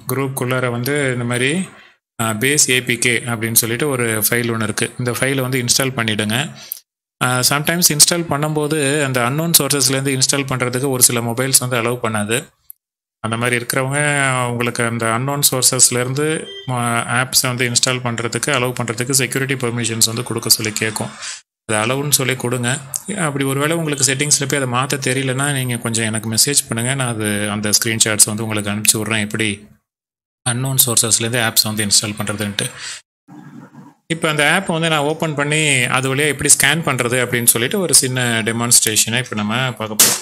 குரூப்குள்ளார வந்து இந்த மாதிரி பேஸ் ஏபிகே அப்படின்னு சொல்லிட்டு ஒரு ஃபைல் ஒன்று இருக்குது இந்த ஃபைலை வந்து இன்ஸ்டால் பண்ணிவிடுங்க சம்டைம்ஸ் இன்ஸ்டால் பண்ணும்போது அந்த அன்னோன் சோர்சஸ்லேருந்து இன்ஸ்டால் பண்ணுறதுக்கு ஒரு சில மொபைல்ஸ் வந்து அலோவ் பண்ணாது அந்த மாதிரி இருக்கிறவங்க உங்களுக்கு அந்த அன்னோன் சோர்சஸ்லேருந்து ஆப்ஸை வந்து இன்ஸ்டால் பண்ணுறதுக்கு அலோவ் பண்ணுறதுக்கு செக்யூரிட்டி பெர்மிஷன்ஸ் வந்து கொடுக்க சொல்லி கேட்கும் அது அலவுன்னு சொல்லி கொடுங்க அப்படி ஒருவேளை உங்களுக்கு செட்டிங்ஸில் போய் அதை மாற்ற தெரியலனா நீங்கள் கொஞ்சம் எனக்கு மெசேஜ் பண்ணுங்கள் நான் அது அந்த ஸ்க்ரீன்ஷாட்ஸ் வந்து உங்களுக்கு அனுப்பிச்சி விட்றேன் எப்படி அன்னோன் சோர்சஸ்லேருந்து ஆப்ஸ் வந்து இன்ஸ்டால் பண்ணுறதுன்ட்டு இப்போ அந்த ஆப் வந்து நான் ஓப்பன் பண்ணி அது வழியாக எப்படி ஸ்கேன் பண்ணுறது அப்படின்னு சொல்லிட்டு ஒரு சின்ன டெமான்ஸ்ட்ரேஷனை இப்போ நம்ம பார்க்க போகிறோம்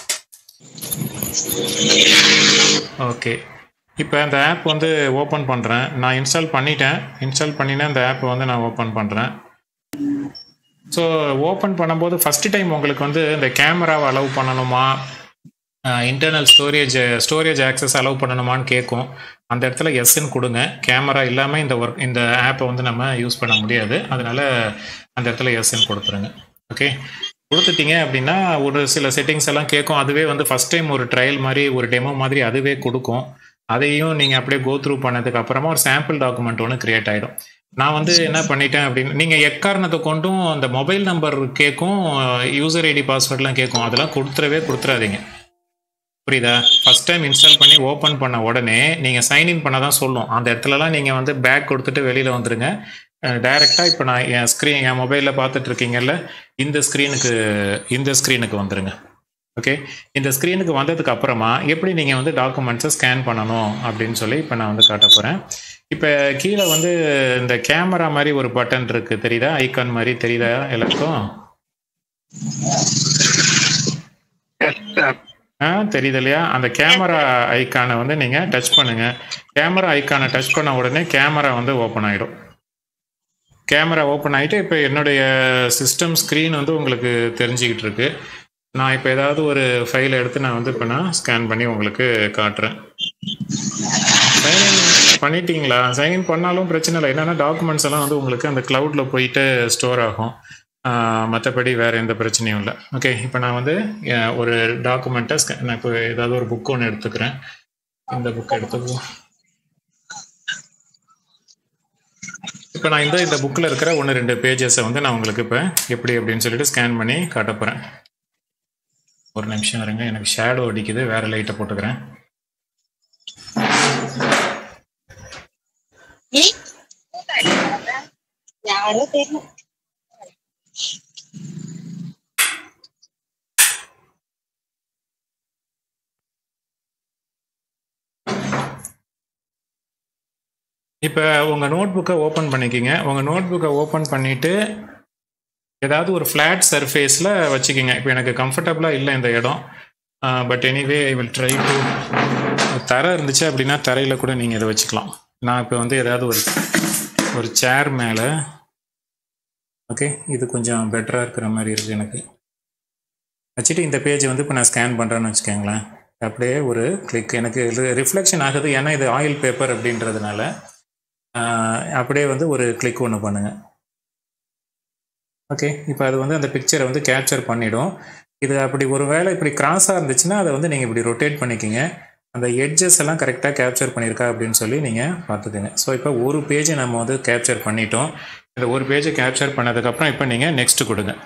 ஓகே இப்போ அந்த ஆப் வந்து ஓப்பன் பண்ணுறேன் நான் இன்ஸ்டால் பண்ணிட்டேன் இன்ஸ்டால் பண்ணினா அந்த ஆப்பை வந்து நான் ஓப்பன் பண்ணுறேன் ஸோ ஓப்பன் பண்ணும்போது ஃபஸ்ட்டு டைம் உங்களுக்கு வந்து இந்த கேமராவை அலோவ் பண்ணணுமா internal storage storage access allow பண்ணணுமான்னு கேட்கும் அந்த இடத்துல எஸ்ன்னு கொடுங்க கேமரா இல்லாமல் இந்த ஒர்க் இந்த ஆப்பை வந்து நம்ம யூஸ் பண்ண முடியாது அதனால அந்த இடத்துல எஸ்ன்னு கொடுத்துருங்க ஓகே கொடுத்துட்டீங்க அப்படின்னா ஒரு சில செட்டிங்ஸ் எல்லாம் கேட்கும் அதுவே வந்து ஃபஸ்ட் டைம் ஒரு ட்ரையல் மாதிரி ஒரு டெமோ மாதிரி அதுவே கொடுக்கும் அதையும் நீங்கள் அப்படியே கோ த்ரூ பண்ணதுக்கு அப்புறமா ஒரு சாம்பிள் டாக்குமெண்ட் ஒன்று கிரியேட் ஆகிடும் நான் வந்து என்ன பண்ணிட்டேன் அப்படின்னு நீங்கள் எக்காரணத்தை கொண்டும் அந்த மொபைல் நம்பர் கேட்கும் யூசர் ஐடி பாஸ்வேர்ட்லாம் கேட்கும் அதெல்லாம் கொடுத்துடவே கொடுத்துறாதீங்க புரியுதா ஃபஸ்ட் டைம் இன்ஸ்டால் பண்ணி ஓப்பன் பண்ண உடனே நீங்கள் சைன்இன் பண்ண தான் சொல்லும் அந்த இடத்துலலாம் நீங்கள் வந்து பேக் கொடுத்துட்டு வெளியில் வந்துருங்க டைரெக்டாக இப்போ நான் என் ஸ்க்ரீன் என் மொபைலில் பார்த்துட்டு இருக்கீங்கல்ல இந்த ஸ்க்ரீனுக்கு இந்த ஸ்க்ரீனுக்கு வந்துருங்க ஓகே இந்த ஸ்க்ரீனுக்கு வந்ததுக்கு அப்புறமா எப்படி நீங்கள் வந்து டாக்குமெண்ட்ஸை ஸ்கேன் பண்ணணும் அப்படின்னு சொல்லி இப்போ நான் வந்து காட்ட போகிறேன் இப்போ கீழே வந்து இந்த கேமரா மாதிரி ஒரு பட்டன் இருக்கு தெரியுதா ஐகான் மாதிரி தெரியுதா எல்லாருக்கும் ஆ தெரியுது இல்லையா அந்த கேமரா ஐக்கானை வந்து நீங்கள் டச் பண்ணுங்க கேமரா ஐக்கானை டச் பண்ண உடனே கேமரா வந்து ஓப்பன் ஆகிடும் கேமரா ஓப்பன் ஆகிட்டு இப்போ என்னுடைய சிஸ்டம் ஸ்க்ரீன் வந்து உங்களுக்கு தெரிஞ்சுக்கிட்டு இருக்கு நான் இப்போ ஏதாவது ஒரு ஃபைலை எடுத்து நான் வந்து இப்போ நான் ஸ்கேன் பண்ணி உங்களுக்கு காட்டுறேன் சைன்இன் பண்ணிட்டீங்களா சைன்இன் பண்ணாலும் பிரச்சனை இல்லை என்னென்னா டாக்குமெண்ட்ஸ் எல்லாம் வந்து உங்களுக்கு அந்த க்ளவுடில் போயிட்டு ஸ்டோர் ஆகும் மற்றபடி வேறு எந்த பிரச்சனையும் இல்லை ஓகே இப்போ நான் வந்து ஒரு டாக்குமெண்ட்டை ஸ்கே நான் இப்போ ஏதாவது ஒரு புக் ஒன்று எடுத்துக்கிறேன் இந்த புக் எடுத்துக்குவோம் இப்போ நான் இந்த இந்த புக்கில் இருக்கிற ஒன்று ரெண்டு பேஜஸை வந்து நான் உங்களுக்கு இப்போ எப்படி அப்படின்னு சொல்லிட்டு ஸ்கேன் பண்ணி காட்ட போகிறேன் ஒரு நிமிஷம் இருங்க எனக்கு ஷேடோ அடிக்குது வேற லைட்டை போட்டுக்கிறேன் யாரும் தெரியல இப்போ உங்கள் நோட் புக்கை ஓப்பன் பண்ணிக்கிங்க உங்கள் நோட் புக்கை ஓப்பன் பண்ணிவிட்டு ஏதாவது ஒரு ஃப்ளாட் சர்ஃபேஸில் வச்சுக்கிங்க இப்போ எனக்கு கம்ஃபர்டபுளாக இல்லை இந்த இடம் but anyway I will try to தரை இருந்துச்சு அப்படின்னா தரையில் கூட நீங்கள் இதை வச்சுக்கலாம் நான் இப்போ வந்து ஏதாவது ஒரு ஒரு சேர் மேலே ஓகே இது கொஞ்சம் பெட்டராக இருக்கிற மாதிரி இருக்குது எனக்கு வச்சுட்டு இந்த பேஜ் வந்து இப்போ நான் ஸ்கேன் பண்ணுறேன்னு வச்சுக்கோங்களேன் அப்படியே ஒரு கிளிக் எனக்கு ரிஃப்ளெக்ஷன் ஆகுது ஏன்னா இது ஆயில் பேப்பர் அப்படின்றதுனால அப்படியே வந்து ஒரு கிளிக் ஒன்று பண்ணுங்கள் ஓகே இப்போ அது வந்து அந்த பிக்சரை வந்து கேப்சர் பண்ணிடும் இது அப்படி ஒரு வேளை இப்படி கிராஸாக இருந்துச்சுன்னா அதை வந்து நீங்கள் இப்படி ரொட்டேட் பண்ணிக்கிங்க அந்த எட்ஜஸ் எல்லாம் கரெக்டாக கேப்சர் பண்ணியிருக்கா அப்படின்னு சொல்லி நீங்கள் பார்த்துக்கோங்க ஸோ இப்போ ஒரு பேஜை நம்ம வந்து கேப்சர் பண்ணிட்டோம் இந்த ஒரு பேஜை கேப்சர் பண்ணதுக்கப்புறம் இப்போ நீங்கள் நெக்ஸ்ட் கொடுங்க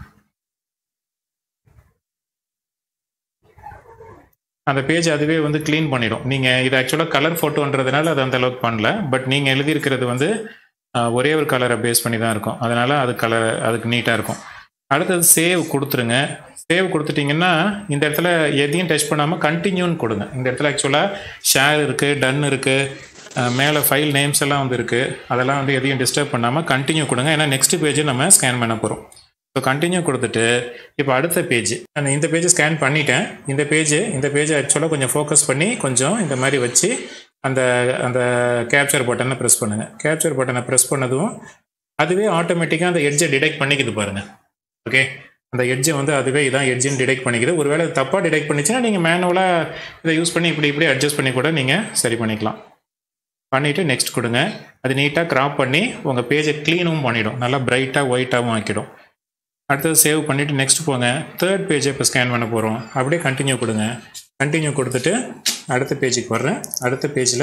அந்த பேஜ் அதுவே வந்து க்ளீன் பண்ணிடும் நீங்கள் இது ஆக்சுவலாக கலர் ஃபோட்டோன்றதுனால அது அந்த அளவுக்கு பண்ணல பட் நீங்கள் எழுதியிருக்கிறது வந்து ஒரே ஒரு கலரை பேஸ் பண்ணி தான் இருக்கும் அதனால் அது கலர் அதுக்கு நீட்டாக இருக்கும் அடுத்தது சேவ் கொடுத்துருங்க சேவ் கொடுத்துட்டிங்கன்னா இந்த இடத்துல எதையும் டச் பண்ணாமல் கண்டினியூன்னு கொடுங்க இந்த இடத்துல ஆக்சுவலாக ஷேர் இருக்குது டன் இருக்குது மேலே ஃபைல் நேம்ஸ் எல்லாம் வந்து இருக்குது அதெல்லாம் வந்து எதையும் டிஸ்டர்ப் பண்ணாமல் கண்டினியூ கொடுங்க ஏன்னா நெக்ஸ்ட் பேஜை நம்ம ஸ்கேன் பண்ண போகிறோம் ஸோ கண்டினியூ கொடுத்துட்டு இப்போ அடுத்த பேஜ் நான் இந்த பேஜை ஸ்கேன் பண்ணிட்டேன் இந்த பேஜ் இந்த பேஜை ஆக்சுவலாக கொஞ்சம் ஃபோக்கஸ் பண்ணி கொஞ்சம் இந்த மாதிரி வச்சு அந்த அந்த கேப்சர் பட்டனை ப்ரெஸ் பண்ணுங்கள் கேப்சர் பட்டனை ப்ரெஸ் பண்ணதும் அதுவே ஆட்டோமேட்டிக்காக அந்த எட்ஜை டிடெக்ட் பண்ணிக்குது பாருங்கள் ஓகே அந்த எட்ஜை வந்து அதுவே இதான் எட்ஜின்னு டிடெக்ட் பண்ணிக்குது ஒருவேளை தப்பாக டிடெக்ட் பண்ணிச்சுன்னா நீங்கள் மேனுவலாக இதை யூஸ் பண்ணி இப்படி இப்படி அட்ஜஸ்ட் பண்ணி கூட நீங்கள் சரி பண்ணிக்கலாம் பண்ணிவிட்டு நெக்ஸ்ட் கொடுங்க அது நீட்டாக க்ராப் பண்ணி உங்கள் பேஜை க்ளீனும் பண்ணிடும் நல்லா பிரைட்டாக ஒயிட்டாகவும் ஆக்கிடும் அடுத்தது சேவ் பண்ணிவிட்டு நெக்ஸ்ட் போங்க தேர்ட் பேஜை இப்போ ஸ்கேன் பண்ண போகிறோம் அப்படியே கண்டினியூ கொடுங்க கண்டினியூ கொடுத்துட்டு அடுத்த பேஜுக்கு வர்றேன் அடுத்த பேஜில்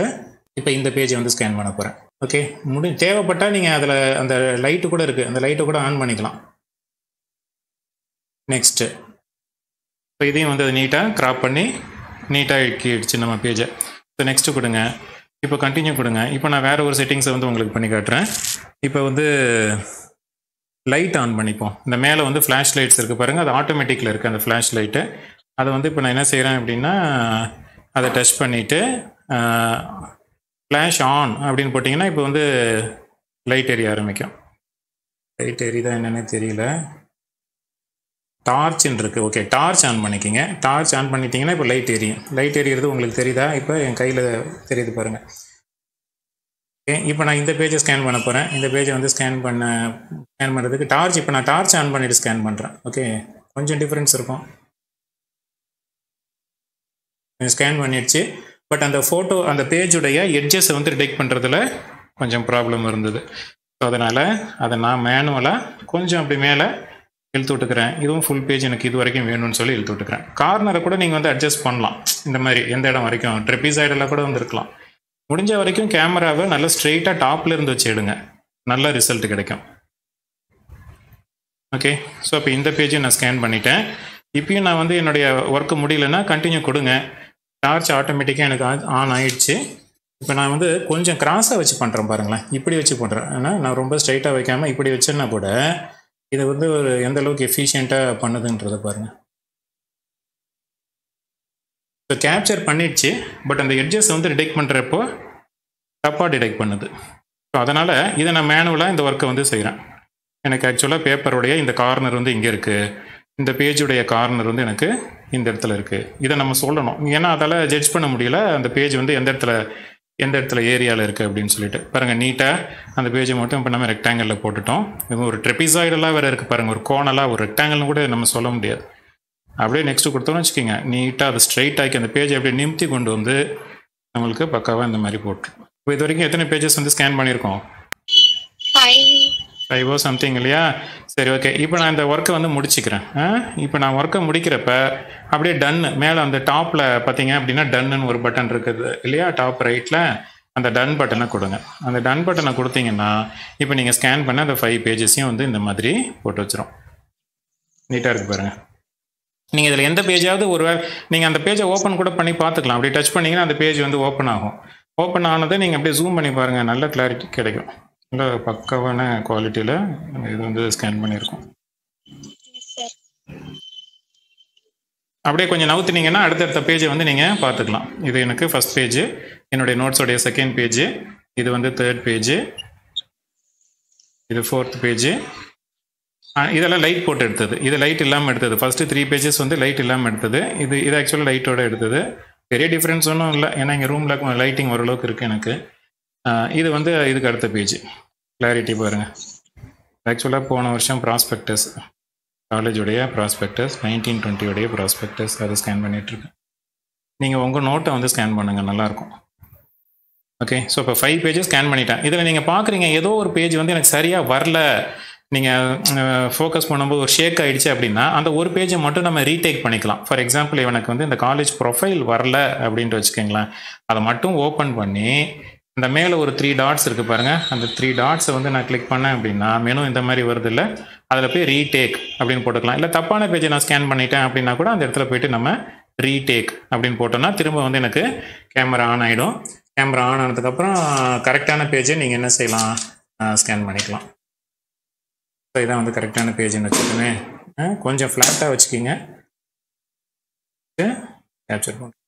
இப்போ இந்த பேஜை வந்து ஸ்கேன் பண்ண போகிறேன் ஓகே முடி தேவைப்பட்டால் நீங்கள் அதில் அந்த லைட்டு கூட இருக்குது அந்த லைட்டை கூட ஆன் பண்ணிக்கலாம் நெக்ஸ்ட்டு இப்போ இதையும் வந்து அது நீட்டாக க்ராப் பண்ணி நீட்டாக இக்கிடுச்சு நம்ம பேஜை இப்போ நெக்ஸ்ட்டு கொடுங்க இப்போ கண்டினியூ கொடுங்க இப்போ நான் வேறு ஒரு செட்டிங்ஸை வந்து உங்களுக்கு பண்ணி காட்டுறேன் இப்போ வந்து லைட் ஆன் பண்ணிப்போம் இந்த மேலே வந்து ஃப்ளாஷ் லைட்ஸ் இருக்குது பாருங்கள் அது ஆட்டோமேட்டிக்கில் இருக்குது அந்த ஃப்ளாஷ் லைட்டு அதை வந்து இப்போ நான் என்ன செய்கிறேன் அப்படின்னா அதை டச் பண்ணிவிட்டு ஃப்ளாஷ் ஆன் அப்படின்னு போட்டிங்கன்னா இப்போ வந்து லைட் எரிய ஆரம்பிக்கும் லைட் எரியுதா என்னன்னே தெரியல டார்ச்னு இருக்குது ஓகே டார்ச் ஆன் பண்ணிக்கிங்க டார்ச் ஆன் பண்ணிட்டீங்கன்னா இப்போ லைட் எரியும் லைட் எரியறது உங்களுக்கு தெரியுதா இப்போ என் கையில் தெரியுது பாருங்கள் ஓகே இப்போ நான் இந்த பேஜை ஸ்கேன் பண்ண போகிறேன் இந்த பேஜை வந்து ஸ்கேன் பண்ண ஸ்கேன் பண்ணுறதுக்கு டார்ச் இப்போ நான் டார்ச் ஆன் பண்ணிவிட்டு ஸ்கேன் பண்ணுறேன் ஓகே கொஞ்சம் டிஃப்ரென்ஸ் இருக்கும் ஸ்கேன் பண்ணிடுச்சு பட் அந்த ஃபோட்டோ அந்த பேஜுடைய எட்ஜஸை வந்து டிடெக்ட் பண்ணுறதுல கொஞ்சம் ப்ராப்ளம் இருந்தது ஸோ அதனால் அதை நான் மேனுவலாக கொஞ்சம் அப்படி மேலே இழுத்து விட்டுக்கிறேன் இதுவும் ஃபுல் பேஜ் எனக்கு இது வரைக்கும் வேணும்னு சொல்லி இழுத்து விட்டுக்கிறேன் கார்னரை கூட நீங்கள் வந்து அட்ஜஸ்ட் பண்ணலாம் இந்த மாதிரி எந்த இடம் வரைக்கும் ட்ரெப்பி சைடெல்லாம் கூட வந்துருக்கலாம் முடிஞ்ச வரைக்கும் கேமராவை நல்லா ஸ்ட்ரெயிட்டாக டாப்ல இருந்து வச்சு எடுங்க நல்ல ரிசல்ட் கிடைக்கும் ஓகே ஸோ இப்போ இந்த பேஜை நான் ஸ்கேன் பண்ணிட்டேன் இப்பயும் நான் வந்து என்னுடைய ஒர்க்கு முடியலன்னா கண்டினியூ கொடுங்க டார்ச் ஆட்டோமேட்டிக்காக எனக்கு ஆன் ஆயிடுச்சு இப்போ நான் வந்து கொஞ்சம் கிராஸாக வச்சு பண்ணுறேன் பாருங்களேன் இப்படி வச்சு பண்ணுறேன் ஏன்னா நான் ரொம்ப ஸ்ட்ரைட்டாக வைக்காமல் இப்படி வச்சேன்னா கூட இதை வந்து ஒரு எந்த அளவுக்கு எஃபிஷியண்ட்டாக பண்ணுதுன்றதை பாருங்கள் ஸோ கேப்சர் பண்ணிடுச்சு பட் அந்த எட்ஜஸ் வந்து டிடெக்ட் பண்ணுறப்போ தப்பாக டிடெக்ட் பண்ணுது ஸோ அதனால் இதை நான் மேனுவலாக இந்த ஒர்க்கை வந்து செய்கிறேன் எனக்கு ஆக்சுவலாக பேப்பருடைய இந்த கார்னர் வந்து இங்கே இருக்குது இந்த பேஜுடைய கார்னர் வந்து எனக்கு இந்த இடத்துல இருக்குது இதை நம்ம சொல்லணும் ஏன்னா அதால் ஜட்ஜ் பண்ண முடியல அந்த பேஜ் வந்து எந்த இடத்துல எந்த இடத்துல ஏரியாவில் இருக்குது அப்படின்னு சொல்லிட்டு பாருங்கள் நீட்டாக அந்த பேஜை மட்டும் இப்போ நம்ம ரெக்டாங்கிளில் போட்டுட்டோம் இது ஒரு ட்ரெபிசாய்டெல்லாம் வேறு இருக்குது பாருங்கள் ஒரு கோணலாக ஒரு ரெக்டாங்கிள்னு கூட நம்ம சொல்ல முடியாது அப்படியே நெக்ஸ்ட்டு கொடுத்தோம்னு வச்சுக்கோங்க நீட்டாக அதை ஸ்ட்ரைட் ஆக்கி அந்த பேஜை அப்படியே நிமித்தி கொண்டு வந்து நம்மளுக்கு பக்காவாக இந்த மாதிரி போட்டுரும் இப்போ இது வரைக்கும் எத்தனை பேஜஸ் வந்து ஸ்கேன் பண்ணியிருக்கோம் ஃபைவோ சம்திங் இல்லையா சரி ஓகே இப்போ நான் இந்த ஒர்க்கை வந்து முடிச்சுக்கிறேன் இப்போ நான் ஒர்க்கை முடிக்கிறப்ப அப்படியே டன்னு மேலே அந்த டாப்பில் பார்த்தீங்க அப்படின்னா டன்னுன்னு ஒரு பட்டன் இருக்குது இல்லையா டாப் ரைட்டில் அந்த டன் பட்டனை கொடுங்க அந்த டன் பட்டனை கொடுத்தீங்கன்னா இப்போ நீங்கள் ஸ்கேன் பண்ண அந்த ஃபைவ் பேஜஸையும் வந்து இந்த மாதிரி போட்டு வச்சிரும் நீட்டாக இருக்கு பாருங்கள் நீங்கள் இதில் எந்த பேஜாவது ஒரு நீங்கள் அந்த பேஜை ஓப்பன் கூட பண்ணி பார்த்துக்கலாம் அப்படி டச் பண்ணிங்கன்னா அந்த பேஜ் வந்து ஓப்பன் ஆகும் ஓப்பன் ஆனதை நீங்கள் அப்படியே ஜூம் பண்ணி பாருங்கள் நல்ல கிளாரிட்டி கிடைக்கும் நல்ல பக்காவான குவாலிட்டியில் இது வந்து ஸ்கேன் பண்ணியிருக்கோம் அப்படியே கொஞ்சம் நவுத்துனீங்கன்னா அடுத்தடுத்த பேஜை வந்து நீங்கள் பார்த்துக்கலாம் இது எனக்கு ஃபஸ்ட் பேஜ் என்னுடைய நோட்ஸோடைய செகண்ட் பேஜ் இது வந்து தேர்ட் பேஜ் இது ஃபோர்த் பேஜ் இதெல்லாம் லைட் போட்டு எடுத்தது இது லைட் இல்லாமல் எடுத்தது ஃபஸ்ட்டு த்ரீ பேஜஸ் வந்து லைட் இல்லாமல் எடுத்தது இது இது ஆக்சுவலாக லைட்டோட எடுத்தது பெரிய டிஃப்ரென்ஸ் ஒன்றும் இல்லை ஏன்னா இங்கே ரூமில் லைட்டிங் ஓரளவுக்கு இருக்குது எனக்கு இது வந்து இதுக்கு அடுத்த பேஜ் கிளாரிட்டி பாருங்கள் ஆக்சுவலாக போன வருஷம் ப்ராஸ்பெக்டஸ் காலேஜுடைய ப்ராஸ்பெக்டஸ் நைன்டீன் டுவெண்ட்டியோடைய ப்ராஸ்பெக்டஸ் அதை ஸ்கேன் பண்ணிகிட்ருக்கேன் நீங்கள் உங்கள் நோட்டை வந்து ஸ்கேன் பண்ணுங்கள் நல்லாயிருக்கும் ஓகே ஸோ இப்போ ஃபைவ் பேஜஸ் ஸ்கேன் பண்ணிட்டேன் இதில் நீங்கள் பார்க்குறீங்க ஏதோ ஒரு பேஜ் வந்து எனக்கு சரியாக வரல நீங்கள் ஃபோக்கஸ் பண்ணும்போது ஒரு ஷேக் ஆகிடுச்சு அப்படின்னா அந்த ஒரு பேஜை மட்டும் நம்ம ரீடேக் பண்ணிக்கலாம் ஃபார் எக்ஸாம்பிள் எனக்கு வந்து இந்த காலேஜ் ப்ரொஃபைல் வரல அப்படின்ட்டு வச்சுக்கோங்களேன் அதை மட்டும் ஓப்பன் பண்ணி இந்த மேலே ஒரு த்ரீ டாட்ஸ் இருக்குது பாருங்கள் அந்த த்ரீ டாட்ஸை வந்து நான் கிளிக் பண்ணேன் அப்படின்னா மெனு இந்த மாதிரி வருது இல்லை அதில் போய் ரீடேக் அப்படின்னு போட்டுக்கலாம் இல்லை தப்பான பேஜை நான் ஸ்கேன் பண்ணிட்டேன் அப்படின்னா கூட அந்த இடத்துல போயிட்டு நம்ம ரீடேக் அப்படின்னு போட்டோம்னா திரும்ப வந்து எனக்கு கேமரா ஆன் ஆகிடும் கேமரா ஆன் ஆனதுக்கப்புறம் கரெக்டான பேஜை நீங்கள் என்ன செய்யலாம் ஸ்கேன் பண்ணிக்கலாம் ஸோ இதான் வந்து கரெக்டான பேஜ்னு வச்சுக்கோமே கொஞ்சம் ஃப்ளாட்டாக வச்சுக்கிங்க கேப்சர் பண்ணுறோம்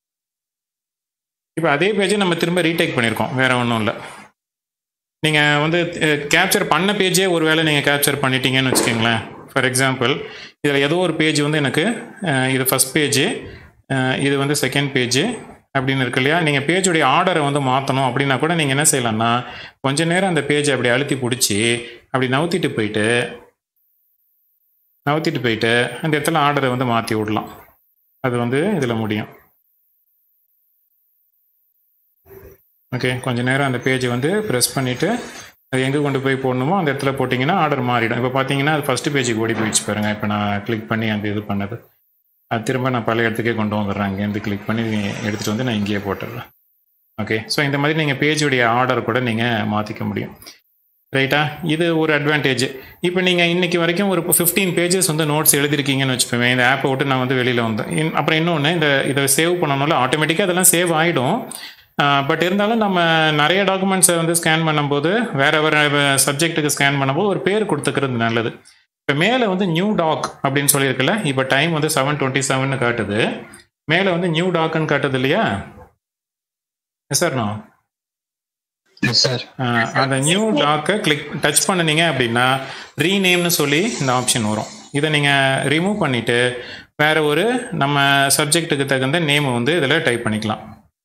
இப்போ அதே பேஜை நம்ம திரும்ப ரீடேக் பண்ணியிருக்கோம் வேறு ஒன்றும் இல்லை நீங்கள் வந்து கேப்சர் பண்ண பேஜே ஒரு வேளை நீங்கள் கேப்சர் பண்ணிட்டீங்கன்னு வச்சுக்கோங்களேன் ஃபார் எக்ஸாம்பிள் இதில் ஏதோ ஒரு பேஜ் வந்து எனக்கு இது ஃபஸ்ட் பேஜு இது வந்து செகண்ட் பேஜு அப்படின்னு இருக்கு இல்லையா நீங்கள் பேஜுடைய ஆர்டரை வந்து மாற்றணும் அப்படின்னா கூட நீங்கள் என்ன செய்யலாம்னா கொஞ்ச நேரம் அந்த பேஜை அப்படி அழுத்தி பிடிச்சி அப்படி நவுத்திட்டு போயிட்டு நவுத்திட்டு போயிட்டு அந்த இடத்துல ஆர்டரை வந்து மாற்றி விடலாம் அது வந்து இதில் முடியும் ஓகே கொஞ்ச நேரம் அந்த பேஜை வந்து ப்ரெஸ் பண்ணிவிட்டு அது எங்கே கொண்டு போய் போடணுமோ அந்த இடத்துல போட்டிங்கன்னா ஆர்டர் மாறிடும் இப்போ பார்த்தீங்கன்னா அது ஃபஸ்ட்டு பேஜுக்கு ஓடி போயிடுச்சு பாருங்கள் இப்போ நான் கிளிக் பண்ணி அந்த இது பண்ணது அது திரும்ப நான் பழைய இடத்துக்கே கொண்டு வந்துடுறேன் அங்கேருந்து கிளிக் பண்ணி எடுத்துகிட்டு வந்து நான் இங்கேயே போட்டுடுறேன் ஓகே ஸோ இந்த மாதிரி நீங்கள் பேஜுடைய ஆர்டர் கூட நீங்கள் மாற்றிக்க முடியும் ரைட்டா இது ஒரு அட்வான்டேஜ் இப்போ நீங்கள் இன்னைக்கு வரைக்கும் ஒரு ஃபிஃப்டீன் பேஜஸ் வந்து நோட்ஸ் எழுதிருக்கீங்கன்னு வச்சுப்போமே இந்த ஆப்பை விட்டு நான் வந்து வெளியில் வந்தேன் இன்- அப்புறம் இன்னொன்று இந்த இதை சேவ் பண்ணணும்ல ஆட்டோமேட்டிக்காக அதெல்லாம் சேவ் ஆகிடும் பட் இருந்தாலும் நம்ம நிறைய டாக்குமெண்ட்ஸை வந்து ஸ்கேன் பண்ணும்போது வேற வேற சப்ஜெக்ட்டுக்கு ஸ்கேன் பண்ணும்போது ஒரு பேர் கொடுத்துக்கிறது நல்லது இப்போ மேலே வந்து நியூ டாக் அப்படின்னு சொல்லியிருக்குல்ல இப்போ டைம் வந்து செவன் டுவெண்ட்டி செவன் காட்டுது மேலே வந்து நியூ டாக்னு காட்டுது இல்லையா சார் நான் சார் ஆஹ் அந்த நியூ டாக்கை கிளிக் டச் பண்ணுனீங்க அப்படின்னா ரீநேம்னு சொல்லி இந்த ஆப்ஷன் வரும் இதை நீங்கள் ரிமூவ் பண்ணிவிட்டு வேற ஒரு நம்ம சப்ஜெக்ட்டுக்கு தகுந்த நேம் வந்து இதில் டைப் பண்ணிக்கலாம்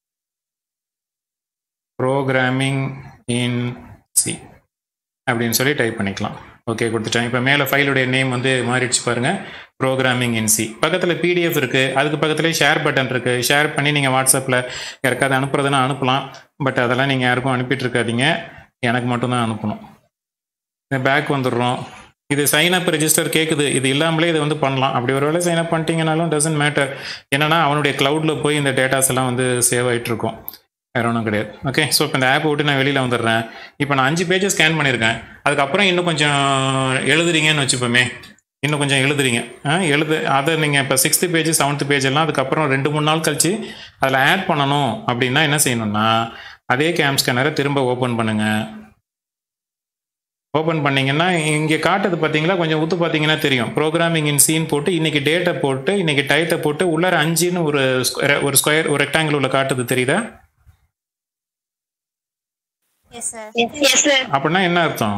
ப்ரோக்ராமிங் இன் சி அப்படின்னு சொல்லி டைப் பண்ணிக்கலாம் ஓகே கொடுத்துட்டேன் இப்போ மேலே ஃபைலுடைய நேம் வந்து மாறிடுச்சு பாருங்க ப்ரோக்ராமிங் இன் சி பக்கத்தில் பிடிஎஃப் இருக்குது அதுக்கு பக்கத்துலேயே ஷேர் பட்டன் இருக்குது ஷேர் பண்ணி நீங்கள் வாட்ஸ்அப்பில் யாருக்காவது அனுப்புறதுன்னா அனுப்பலாம் பட் அதெல்லாம் நீங்கள் யாருக்கும் அனுப்பிட்டு இருக்காதீங்க எனக்கு மட்டும்தான் அனுப்பணும் இந்த பேக் வந்துடுறோம் இது சைன் அப் ரெஜிஸ்டர் கேட்குது இது இல்லாமலே இது வந்து பண்ணலாம் அப்படி ஒரு வேளை சைன் அப் பண்ணிட்டீங்கனாலும் டசன்ட் மேட்டர் என்னன்னா அவனுடைய க்ளவுடில் போய் இந்த டேட்டாஸ் எல்லாம் வந்து சேவ் ஆகிட்டு இருக்கும் வேற ஒன்றும் கிடையாது ஓகே ஸோ இப்போ இந்த ஆப் விட்டு நான் வெளியில் வந்துடுறேன் இப்போ நான் அஞ்சு பேஜஸ் ஸ்கேன் பண்ணியிருக்கேன் அதுக்கப்புறம் இன்னும் கொஞ்சம் எழுதுறீங்கன்னு வச்சுப்போமே இன்னும் கொஞ்சம் எழுதுறீங்க ஆ, எழுது அதை நீங்கள் இப்போ சிக்ஸ்த்து பேஜ் செவன்த் பேஜ் எல்லாம் அதுக்கப்புறம் ரெண்டு மூணு நாள் கழிச்சு அதில் ஆட் பண்ணணும் அப்படின்னா என்ன செய்யணும்னா அதே கேம் ஸ்கேனரை திரும்ப ஓப்பன் பண்ணுங்க ஓப்பன் பண்ணீங்கன்னா இங்கே காட்டுது பார்த்தீங்களா கொஞ்சம் ஊத்து பார்த்தீங்கன்னா தெரியும் ப்ரோக்ராமிங் இன் சீன் போட்டு இன்னைக்கு டேட்டை போட்டு இன்னைக்கு டயத்தை போட்டு உள்ளார அஞ்சுன்னு ஒரு square- ஒரு ஸ்கொயர் ஒரு ரெக்டாங்கிள் உள்ள காட்டுது தெரியுதா Yes, sir. Yes, sir. அப்படின்னா என்ன அர்த்தம்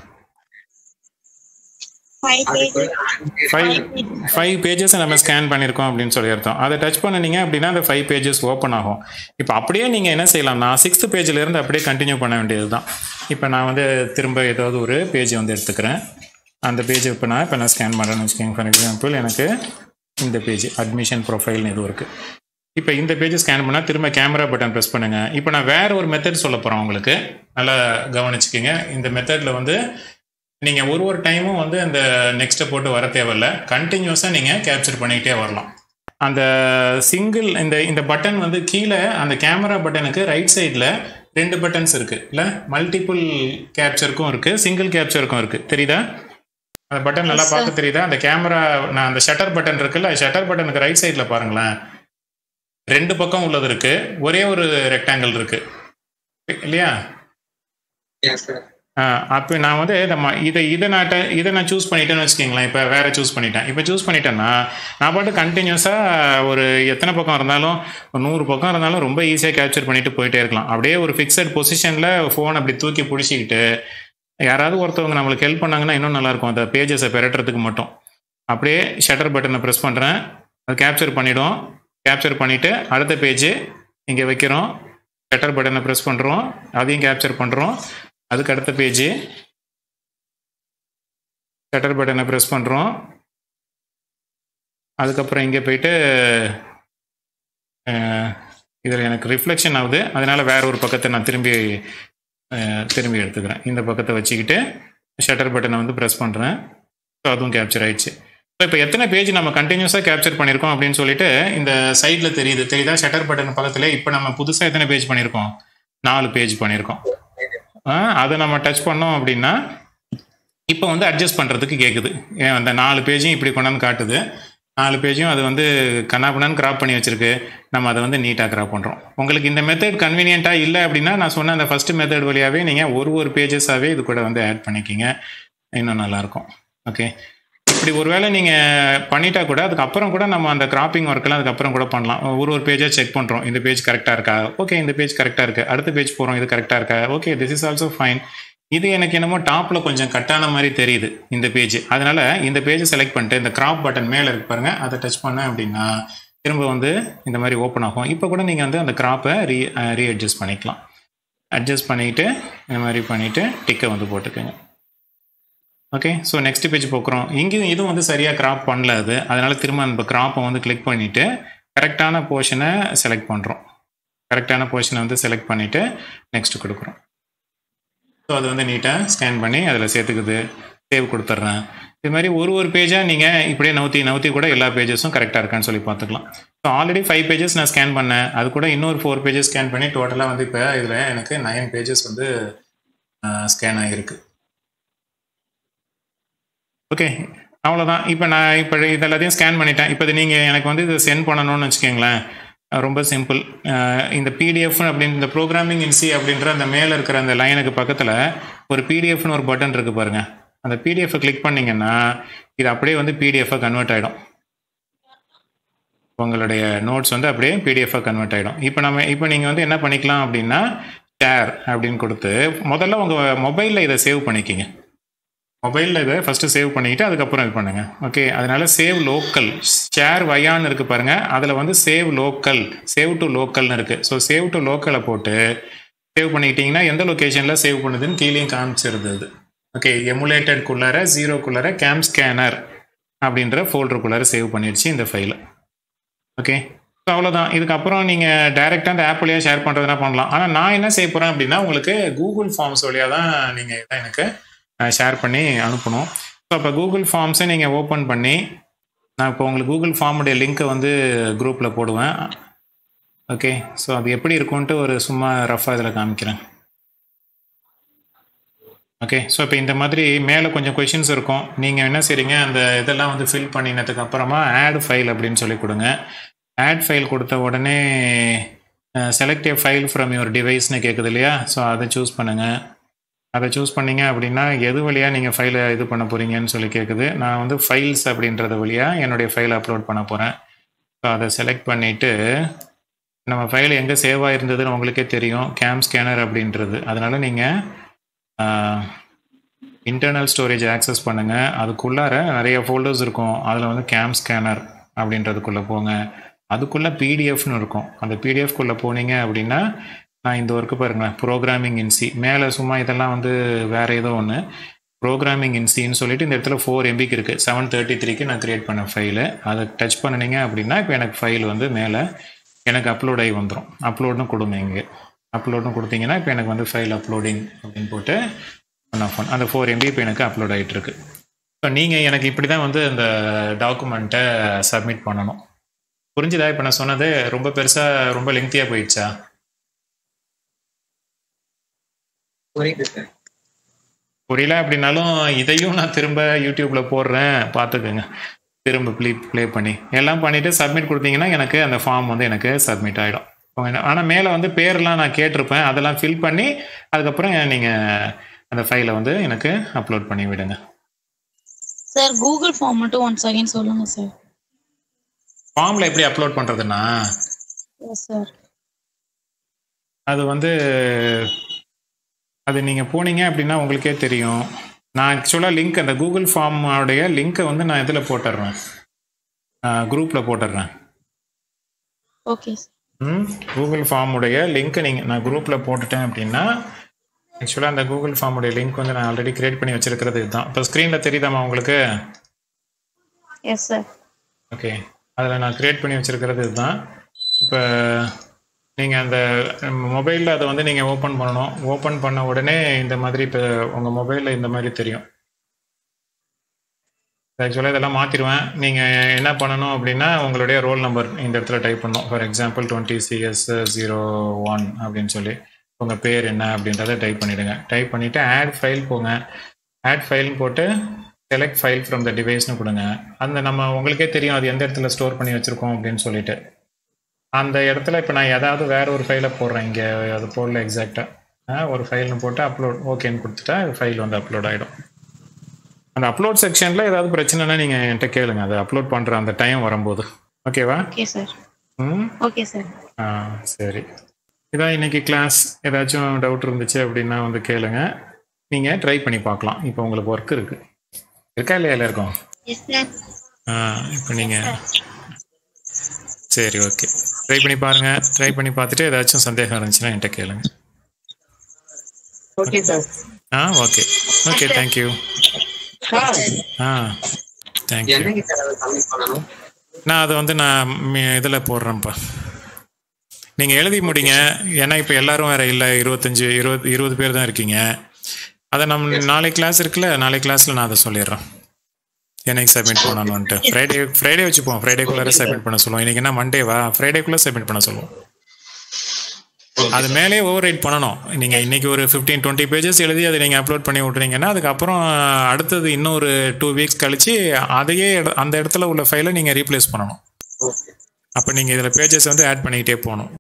Five pages. Five five pages நம்ம ஸ்கேன் பண்ணியிருக்கோம் அப்படின்னு சொல்லி அர்த்தம் அதை டச் பண்ணுனீங்க அப்படின்னா அந்த ஃபைவ் பேஜஸ் ஓப்பன் ஆகும் இப்போ அப்படியே நீங்கள் என்ன செய்யலாம்னா சிக்ஸ்த் பேஜ்ல இருந்து அப்படியே கண்டினியூ பண்ண வேண்டியது தான் இப்போ நான் வந்து திரும்ப ஏதாவது ஒரு பேஜ் வந்து எடுத்துக்கிறேன் அந்த பேஜ் இப்போ நான் இப்போ நான் ஸ்கேன் பண்ணுறேன்னு வச்சுக்கோங்க ஃபார் எக்ஸாம்பிள் எனக்கு இந்த பேஜ் அட்மிஷன் ப்ரொஃபைல்னு இது இருக்குது இப்போ இந்த பேஜ் ஸ்கேன் பண்ணால் திரும்ப கேமரா பட்டன் ப்ரெஸ் பண்ணுங்க இப்போ நான் வேற ஒரு மெத்தட் சொல்ல போகிறேன் உங்களுக்கு நல்லா கவனிச்சுக்கோங்க இந்த மெத்தடில் வந்து நீங்கள் ஒரு ஒரு டைமும் வந்து அந்த நெக்ஸ்ட்டை போட்டு வர தேவையில்ல கண்டினியூஸாக நீங்கள் கேப்சர் பண்ணிக்கிட்டே வரலாம் அந்த சிங்கிள் இந்த இந்த பட்டன் வந்து கீழே அந்த கேமரா பட்டனுக்கு ரைட் சைடில் ரெண்டு பட்டன்ஸ் இருக்கு இல்லை மல்டிபிள் கேப்சருக்கும் இருக்கு சிங்கிள் கேப்சருக்கும் இருக்கு தெரியுதா அந்த பட்டன் நல்லா பார்க்க தெரியுதா அந்த கேமரா நான் அந்த ஷட்டர் பட்டன் இருக்குல்ல ஷட்டர் பட்டனுக்கு ரைட் சைடில் பாருங்களேன் ரெண்டு பக்கம் உள்ளது இருக்கு ஒரே ஒரு ரெக்டாங்கிள் இருக்கு இல்லையா Yes, sir. அப்போ நான் வந்து இந்த ம- இதை இதை நான் ட- இதை நான் சூஸ் பண்ணிட்டேன்னு வச்சுக்கோங்களேன் இப்போ வேற சூஸ் பண்ணிட்டேன் இப்போ சூஸ் பண்ணிட்டேன்னா நான் பாட்டு கண்டினியூஸாக ஒரு எத்தனை பக்கம் இருந்தாலும் ஒரு நூறு பக்கம் இருந்தாலும் ரொம்ப ஈஸியாக கேப்சர் பண்ணிட்டு போயிட்டே இருக்கலாம் அப்படியே ஒரு ஃபிக்ஸட் பொசிஷனில் ஃபோன் அப்படி தூக்கி பிடிச்சிக்கிட்டு யாராவது ஒருத்தவங்க நம்மளுக்கு ஹெல்ப் பண்ணாங்கன்னா இன்னும் நல்லாயிருக்கும் அந்த பேஜஸை பெரட்டுறதுக்கு மட்டும் அப்படியே ஷட்டர் பட்டனை ப்ரெஸ் பண்ணுறேன் அது கேப்சர் பண்ணிடும் கேப்சர் பண்ணிவிட்டு அடுத்த பேஜ் இங்கே வைக்கிறோம் ஷட்டர் பட்டனை ப்ரெஸ் பண்ணுறோம் அதையும் கேப்சர் பண்ணுறோம் அதுக்கு அடுத்த பேஜ் ஷட்டர் பட்டனை ப்ரெஸ் பண்ணுறோம் அதுக்கப்புறம் இங்கே போயிட்டு இதில் எனக்கு ரிஃப்ளெக்ஷன் ஆகுது அதனால வேற ஒரு பக்கத்தை நான் திரும்பி அஹ், திரும்பி எடுத்துக்கிறேன் இந்த பக்கத்தை வச்சுக்கிட்டு ஷட்டர் பட்டனை வந்து ப்ரெஸ் பண்ணுறேன் ஸோ அதுவும் கேப்சர் ஆயிடுச்சு ஸோ இப்போ எத்தனை பேஜ் நம்ம கண்டினியூஸாக கேப்சர் பண்ணியிருக்கோம் அப்படின்னு சொல்லிட்டு இந்த சைடில் தெரியுது தெரியுதா ஷட்டர் பட்டன் பக்கத்தில் இப்போ நம்ம புதுசாக எத்தனை பேஜ் பண்ணியிருக்கோம் நாலு பேஜ் பண்ணியிருக்கோம் ஆ, அதை நம்ம டச் பண்ணோம் அப்படின்னா இப்போ வந்து அட்ஜஸ்ட் பண்ணுறதுக்கு கேட்குது ஏன் அந்த நாலு பேஜையும் இப்படி கொண்டாந்து காட்டுது நாலு பேஜையும் அது வந்து கண்ணாபண்ணான்னு கிராப் பண்ணி வச்சிருக்கு நம்ம அதை வந்து நீட்டாக கிராப் பண்ணுறோம் உங்களுக்கு இந்த மெத்தட் கன்வீனியண்ட்டாக இல்லை அப்படின்னா நான் சொன்ன அந்த ஃபர்ஸ்ட் மெத்தட் வழியாகவே நீங்கள் ஒரு ஒரு பேஜஸாகவே இது கூட வந்து ஆட் பண்ணிக்கிங்க இன்னும் நல்லாயிருக்கும் ஓகே இப்படி ஒருவேளை நீங்கள் பண்ணிட்டா கூட அதுக்கப்புறம் கூட நம்ம அந்த கிராப்பிங் ஒர்க்கெல்லாம் அதுக்கப்புறம் கூட பண்ணலாம் ஒரு ஒரு பேஜாக செக் பண்ணுறோம் இந்த பேஜ் கரெக்டாக இருக்கா ஓகே இந்த பேஜ் கரெக்டாக இருக்குது அடுத்த பேஜ் போகிறோம் இது கரெக்டாக இருக்கா okay this is also fine இது எனக்கு என்னமோ டாப்பில் கொஞ்சம் கட்டான மாதிரி தெரியுது இந்த பேஜ் அதனால இந்த பேஜை செலக்ட் பண்ணிட்டு இந்த கிராப் பட்டன் மேலே இருக்கு பாருங்க அதை டச் பண்ணேன் அப்படின்னா திரும்ப வந்து இந்த மாதிரி ஓப்பன் ஆகும் இப்போ கூட நீங்கள் வந்து அந்த கிராப்பை ரீ ரீ அட்ஜஸ்ட் பண்ணிக்கலாம் அட்ஜஸ்ட் பண்ணிட்டு இந்த மாதிரி பண்ணிவிட்டு டிக்கை வந்து போட்டுக்கோங்க ஓகே ஸோ நெக்ஸ்ட் பேஜ் போக்குறோம் இங்கேயும் இதுவும் வந்து சரியாக கிராப் பண்ணல அது அதனால திரும்ப அந்த கிராப்பை வந்து கிளிக் பண்ணிவிட்டு கரெக்டான போர்ஷனை செலக்ட் பண்ணுறோம் கரெக்டான போர்ஷனை வந்து செலக்ட் பண்ணிவிட்டு நெக்ஸ்ட் கொடுக்குறோம் ஸோ அது வந்து நீட்டாக ஸ்கேன் பண்ணி அதில் சேர்த்துக்குது சேவ் கொடுத்துட்றேன் இது மாதிரி ஒரு ஒரு பேஜாக நீங்கள் இப்படியே நவுத்தி நவுத்தி கூட எல்லா பேஜஸும் கரெக்டாக இருக்கான்னு சொல்லி பார்த்துக்கலாம் ஸோ ஆல்ரெடி ஃபைவ் பேஜஸ் நான் ஸ்கேன் பண்ணேன் அது கூட இன்னொரு ஃபோர் பேஜஸ் ஸ்கேன் பண்ணி டோட்டலாக வந்து இப்போ இதில் எனக்கு நைன் பேஜஸ் வந்து ஸ்கேன் ஆகிருக்கு ஓகே அவ்வளோதான் இப்போ நான் இப்போ இது எல்லாத்தையும் ஸ்கேன் பண்ணிட்டேன் இப்போ இது நீங்கள் எனக்கு வந்து இதை சென்ட் பண்ணணும்னு வச்சுக்கோங்களேன் அஹ் ரொம்ப சிம்பிள் இந்த பிடிஎஃப் அப்படின்னு இந்த ப்ரோக்ராமிங் இன்சி அப்படின்ற அந்த மேலே இருக்கிற அந்த லைனுக்கு பக்கத்தில் ஒரு பிடிஎஃப்னு ஒரு பட்டன் இருக்குது பாருங்கள் அந்த பிடிஎஃப்பை கிளிக் பண்ணிங்கன்னா இது அப்படியே வந்து பிடிஎஃபாக கன்வெர்ட் ஆகிடும் உங்களுடைய நோட்ஸ் வந்து அப்படியே பிடிஎஃபாக கன்வெர்ட் ஆகிடும் இப்போ நம்ம இப்போ நீங்கள் வந்து என்ன பண்ணிக்கலாம் அப்படின்னா ஷேர் அப்படின்னு கொடுத்து முதல்ல உங்கள் மொபைலில் இதை சேவ் பண்ணிக்கிங்க மொபைலில் இதை ஃபஸ்ட்டு சேவ் பண்ணிக்கிட்டு அதுக்கப்புறம் இது பண்ணுங்கள் ஓகே அதனால சேவ் லோக்கல் ஷேர் வையான்னு இருக்குது பாருங்கள் அதில் வந்து சேவ் லோக்கல் சேவ் டு லோக்கல்னு இருக்குது ஸோ சேவ் டு லோக்கலை போட்டு சேவ் பண்ணிக்கிட்டிங்கன்னா எந்த லொக்கேஷனில் சேவ் பண்ணுதுன்னு கீழேயும் காமிச்சிருது அது ஓகே எமுலேட்டட்குள்ளார ஜீரோக்குள்ளார கேம் ஸ்கேனர் அப்படின்ற ஃபோல்டருக்குள்ளார சேவ் பண்ணிடுச்சு இந்த ஃபைலை ஓகே ஸோ அவ்வளோதான் இதுக்கப்புறம் நீங்கள் டைரெக்டாக அந்த ஆப் வழியாக ஷேர் பண்ணுறதுனா பண்ணலாம் ஆனால் நான் என்ன செய்ய போகிறேன் அப்படின்னா உங்களுக்கு கூகுள் ஃபார்ம்ஸ் வழியாக தான் நீங்கள் இதை எனக்கு ஷேர் பண்ணி அனுப்பணும் ஸோ அப்போ கூகுள் ஃபார்ம்ஸை நீங்கள் ஓப்பன் பண்ணி நான் இப்போ உங்களுக்கு கூகுள் ஃபார்முடைய லிங்க்கை வந்து குரூப்பில் போடுவேன் ஓகே ஸோ அது எப்படி இருக்கும்ன்ட்டு ஒரு சும்மா ரஃபாக இதில் காமிக்கிறேன் ஓகே ஸோ இப்போ இந்த மாதிரி மேலே கொஞ்சம் கொஷின்ஸ் இருக்கும் நீங்கள் என்ன செய்றீங்க அந்த இதெல்லாம் வந்து ஃபில் பண்ணினதுக்கு அப்புறமா ஆட் ஃபைல் அப்படின்னு சொல்லி கொடுங்க ஆட் ஃபைல் கொடுத்த உடனே select a file from your டிவைஸ்னு கேட்குது இல்லையா ஸோ அதை சூஸ் பண்ணுங்கள் அதை சூஸ் பண்ணீங்க அப்படின்னா எது வழியாக நீங்கள் ஃபைலை இது பண்ண போகிறீங்கன்னு சொல்லி கேட்குது நான் வந்து ஃபைல்ஸ் அப்படின்றது வழியாக என்னுடைய ஃபைலை அப்லோட் பண்ண போகிறேன் ஸோ அதை செலக்ட் பண்ணிவிட்டு நம்ம ஃபைல் எங்கே சேவ் ஆகிருந்ததுன்னு உங்களுக்கே தெரியும் கேம் ஸ்கேனர் அப்படின்றது அதனால் நீங்கள் இன்டர்னல் ஸ்டோரேஜ் ஆக்சஸ் பண்ணுங்கள் அதுக்குள்ளார நிறைய ஃபோல்டர்ஸ் இருக்கும் அதில் வந்து கேம் ஸ்கேனர் அப்படின்றதுக்குள்ளே போங்க அதுக்குள்ளே பிடிஎஃப்னு இருக்கும் அந்த பிடிஎஃப்குள்ளே போனீங்க அப்படின்னா நான் இந்த ஒர்க்கு பாருங்களேன் ப்ரோக்ராமிங் இன்சி மேலே சும்மா இதெல்லாம் வந்து வேறு ஏதோ ஒன்று ப்ரோக்ராமிங் இன்சின்னு சொல்லிட்டு இந்த இடத்துல ஃபோர் எம்பிக்கு இருக்குது செவன் தேர்ட்டி த்ரீக்கு நான் க்ரியேட் பண்ண ஃபைலு அதை டச் பண்ணினீங்க அப்படின்னா இப்போ எனக்கு ஃபைல் வந்து மேலே எனக்கு அப்லோட் ஆகி வந்துடும் அப்லோட்னு கொடுங்க இங்கே அப்லோட்னு கொடுத்தீங்கன்னா இப்போ எனக்கு வந்து ஃபைல் அப்லோடிங் அப்படின்னு போட்டு ஒன் ஆஃப் ஒன் அந்த ஃபோர் எம்பி இப்போ எனக்கு அப்லோட் ஆகிட்டு இருக்கு ஸோ நீங்கள் எனக்கு இப்படி தான் வந்து இந்த டாக்குமெண்ட்டை சப்மிட் பண்ணணும் புரிஞ்சுதா இப்போ நான் சொன்னது ரொம்ப பெருசாக ரொம்ப லெங்க்தியாக போயிடுச்சா புரியுது சார் புரியல அப்படின்னாலும் இதையும் நான் திரும்ப யூடியூப்ல போடுறேன் பார்த்துக்கோங்க திரும்ப ப்ளே ப்ளே பண்ணி எல்லாம் பண்ணிட்டு சப்மிட் கொடுத்தீங்கன்னா எனக்கு அந்த ஃபார்ம் வந்து எனக்கு சப்மிட் ஆகிடும் ஆனால் மேலே வந்து பேர்லாம் நான் கேட்டிருப்பேன் அதெல்லாம் ஃபில் பண்ணி அதுக்கப்புறம் நீங்கள் அந்த ஃபைலை வந்து எனக்கு அப்லோட் பண்ணி விடுங்க சார் கூகுள் ஃபார்ம் மட்டும் ஒன் செகண்ட் சொல்லுங்க சார் ஃபார்மில் எப்படி அப்லோட் பண்ணுறதுன்னா எஸ் சார் அது வந்து அது நீங்கள் போனீங்க அப்படின்னா உங்களுக்கே தெரியும் நான் ஆக்சுவலாக லிங்க் அந்த கூகுள் ஃபார்மோடைய லிங்க்கை வந்து நான் இதில் போட்டுடுறேன் குரூப்பில் போட்டுடுறேன் ஓகே சார் ம் கூகுள் ஃபார்முடைய லிங்க்கை நீங்கள் நான் குரூப்பில் போட்டுட்டேன் அப்படின்னா ஆக்சுவலாக அந்த கூகுள் ஃபார்முடைய லிங்க் வந்து நான் ஆல்ரெடி கிரியேட் பண்ணி வச்சிருக்கிறது இதுதான் இப்போ ஸ்க்ரீனில் தெரியுதாம்மா உங்களுக்கு எஸ் சார் ஓகே அதில் நான் கிரியேட் பண்ணி வச்சிருக்கிறது இதுதான் இப்போ நீங்கள் அந்த மொபைலில் அதை வந்து நீங்கள் ஓப்பன் பண்ணணும் ஓப்பன் பண்ண உடனே இந்த மாதிரி இப்போ உங்கள் மொபைலில் இந்த மாதிரி தெரியும் ஆக்சுவலாக இதெல்லாம் மாற்றிடுவேன் நீங்கள் என்ன பண்ணணும் அப்படின்னா உங்களுடைய ரோல் நம்பர் இந்த இடத்துல டைப் பண்ணணும் for example twenty CS zero one அப்படின்னு சொல்லி உங்கள் பேர் என்ன அப்படின்றத டைப் பண்ணிவிடுங்க டைப் பண்ணிவிட்டு ஆட் ஃபைல் போங்க ஆட் ஃபைல்னு போட்டு செலக்ட் ஃபைல் ஃப்ரம் த டிவைஸ்னு கொடுங்க அந்த நம்ம உங்களுக்கே தெரியும் அது எந்த இடத்துல ஸ்டோர் பண்ணி வச்சுருக்கோம் அப்படின்னு சொல்லிட்டு அந்த இடத்துல இப்போ நான் ஏதாவது வேற ஒரு ஃபைலை போடுறேன் இங்கே அது போடல எக்ஸாக்டாக ஒரு ஃபைல்னு போட்டு அப்லோட் ஓகேன்னு கொடுத்துட்டா ஃபைல் வந்து அப்லோட் ஆகிடும் அந்த அப்லோட் செக்ஷனில் ஏதாவது பிரச்சனைனா நீங்கள் என்கிட்ட கேளுங்க அதை அப்லோட் பண்ணுற அந்த டைம் வரும்போது ஓகேவா ஓகே சார் ம் ஓகே சார் ஆ சரி இதான் இன்னைக்கு கிளாஸ் ஏதாச்சும் டவுட் இருந்துச்சு அப்படின்னா வந்து கேளுங்க நீங்கள் ட்ரை பண்ணி பார்க்கலாம் இப்போ உங்களுக்கு ஒர்க் இருக்கு இருக்கா இல்லையா எல்லாருக்கும் எஸ் சார் ஆ இப்போ நீங்கள் சரி ஓகே ட்ரை பண்ணி பாருங்க ட்ரை பண்ணி பார்த்துட்டு ஏதாச்சும் சந்தேகம் இருந்துச்சுன்னா என்கிட்ட கேளுங்க ஓகே சார் ஆ ஓகே ஓகே தேங்க்யூ சார் ஆ தேங்க்யூ என்னைக்கு சார் அதை சப்மிட் பண்ணணும் நான் அதை வந்து நான் இதில் போடுறேன்ப்பா நீங்கள் எழுதி முடிங்க ஏன்னா இப்போ எல்லாரும் வேற இல்லை இருபத்தஞ்சு இருபது இருபது பேர் தான் இருக்கீங்க அதை நம்ம நாளை கிளாஸ் இருக்குல்ல நாளை கிளாஸில் நான் அதை சொல்லிடுறேன் என்னைக்கு சப்மிட் பண்ணணும்ன்ட்டு ஃப்ரைடே ஃப்ரைடே வச்சுப்போம் ஃப்ரைடேக்குள்ளார சப்மிட் பண்ண சொல்லுவோம் இன்னைக்கு என்ன மண்டேவா ஃப்ரைடேக்குள்ளே சப்மிட் பண்ண சொல்லுவோம் அது மேலே ஓவர் ரைட் பண்ணணும் நீங்கள் இன்னைக்கு ஒரு ஃபிஃப்டீன் டுவெண்ட்டி பேஜஸ் எழுதி அதை நீங்கள் அப்லோட் பண்ணி விட்றீங்கன்னா அதுக்கப்புறம் அடுத்தது இன்னொரு டூ வீக்ஸ் கழிச்சு அதையே இட- அந்த இடத்துல உள்ள ஃபைலை நீங்கள் ரீப்ளேஸ் பண்ணணும் ஓகே அப்போ நீங்கள் இதில் பேஜஸ் வந்து ஆட் பண்ணிக்கிட்டே போகணும்